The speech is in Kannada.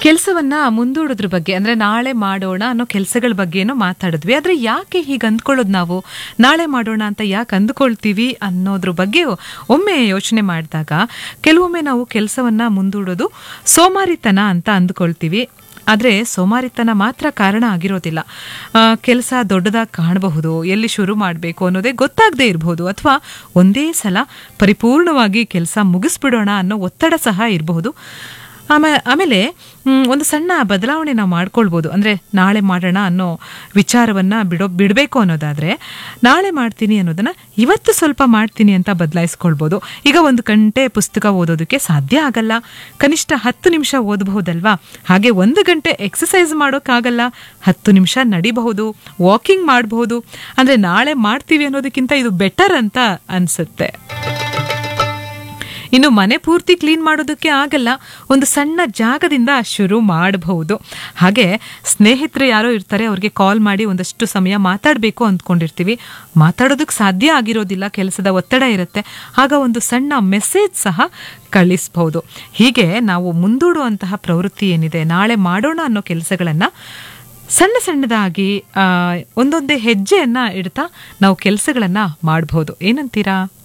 ಕೆಲಸವನ್ನ ಮುಂದೂಡೋದ್ರ ಬಗ್ಗೆ ಅಂದ್ರೆ ನಾಳೆ ಮಾಡೋಣ ಅನ್ನೋ ಕೆಲಸಗಳ ಬಗ್ಗೆನೂ ಮಾತಾಡಿದ್ವಿ ಆದ್ರೆ ಯಾಕೆ ಹೀಗೆ ಅಂದ್ಕೊಳ್ಳೋದು ನಾವು ನಾಳೆ ಮಾಡೋಣ ಅಂತ ಯಾಕೆ ಅಂದ್ಕೊಳ್ತೀವಿ ಅನ್ನೋದ್ರ ಬಗ್ಗೆ ಒಮ್ಮೆ ಯೋಚನೆ ಮಾಡಿದಾಗ ಕೆಲವೊಮ್ಮೆ ನಾವು ಕೆಲಸವನ್ನ ಮುಂದೂಡೋದು ಸೋಮಾರಿತನ ಅಂತ ಅಂದ್ಕೊಳ್ತೀವಿ ಆದರೆ ಸೋಮಾರಿತನ ಮಾತ್ರ ಕಾರಣ ಆಗಿರೋದಿಲ್ಲ ಕೆಲಸ ದೊಡ್ಡದಾಗಿ ಕಾಣಬಹುದು ಎಲ್ಲಿ ಶುರು ಮಾಡಬೇಕು ಅನ್ನೋದೇ ಗೊತ್ತಾಗದೇ ಇರಬಹುದು ಅಥವಾ ಒಂದೇ ಸಲ ಪರಿಪೂರ್ಣವಾಗಿ ಕೆಲಸ ಮುಗಿಸ್ಬಿಡೋಣ ಅನ್ನೋ ಒತ್ತಡ ಸಹ ಇರಬಹುದು ಆಮೇಲೆ ಆಮೇಲೆ ಮ್, ಒಂದು ಸಣ್ಣ ಬದಲಾವಣೆ ನಾವು ಮಾಡ್ಕೊಳ್ಬೋದು ಅಂದರೆ ನಾಳೆ ಮಾಡೋಣ ಅನ್ನೋ ವಿಚಾರವನ್ನು ಬಿಡೋ ಬಿಡಬೇಕು ಅನ್ನೋದಾದರೆ ನಾಳೆ ಮಾಡ್ತೀನಿ ಅನ್ನೋದನ್ನು ಇವತ್ತು ಸ್ವಲ್ಪ ಮಾಡ್ತೀನಿ ಅಂತ ಬದಲಾಯಿಸ್ಕೊಳ್ಬೋದು ಈಗ ಒಂದು ಗಂಟೆ ಪುಸ್ತಕ ಓದೋದಕ್ಕೆ ಸಾಧ್ಯ ಆಗಲ್ಲ ಕನಿಷ್ಠ ಹತ್ತು ನಿಮಿಷ ಓದಬಹುದಲ್ವಾ ಹಾಗೆ ಒಂದು ಗಂಟೆ ಎಕ್ಸಸೈಸ್ ಮಾಡೋಕ್ಕಾಗಲ್ಲ ಹತ್ತು ನಿಮಿಷ ನಡಿಬಹುದು ವಾಕಿಂಗ್ ಮಾಡಬಹುದು ಅಂದರೆ ನಾಳೆ ಮಾಡ್ತೀವಿ ಅನ್ನೋದಕ್ಕಿಂತ ಇದು ಬೆಟರ್ ಅಂತ ಅನಿಸುತ್ತೆ ಇನ್ನು ಮನೆ ಪೂರ್ತಿ ಕ್ಲೀನ್ ಮಾಡೋದಕ್ಕೆ ಆಗಲ್ಲ ಒಂದು ಸಣ್ಣ ಜಾಗದಿಂದ ಶುರು ಮಾಡಬಹುದು ಹಾಗೆ ಸ್ನೇಹಿತರು ಯಾರೋ ಇರ್ತಾರೆ ಅವ್ರಿಗೆ ಕಾಲ್ ಮಾಡಿ ಒಂದಷ್ಟು ಸಮಯ ಮಾತಾಡಬೇಕು ಅಂದ್ಕೊಂಡಿರ್ತೀವಿ ಮಾತಾಡೋದಕ್ಕೆ ಸಾಧ್ಯ ಆಗಿರೋದಿಲ್ಲ ಕೆಲಸದ ಒತ್ತಡ ಇರುತ್ತೆ ಆಗ ಒಂದು ಸಣ್ಣ ಮೆಸೇಜ್ ಸಹ ಕಳಿಸ್ಬಹುದು ಹೀಗೆ ನಾವು ಮುಂದೂಡುವಂತಹ ಪ್ರವೃತ್ತಿ ಏನಿದೆ ನಾಳೆ ಮಾಡೋಣ ಅನ್ನೋ ಕೆಲಸಗಳನ್ನು ಸಣ್ಣ ಸಣ್ಣದಾಗಿ ಆ, ಒಂದೊಂದೇ ಹೆಜ್ಜೆಯನ್ನ ಇಡ್ತಾ ನಾವು ಕೆಲಸಗಳನ್ನ ಮಾಡಬಹುದು ಏನಂತೀರಾ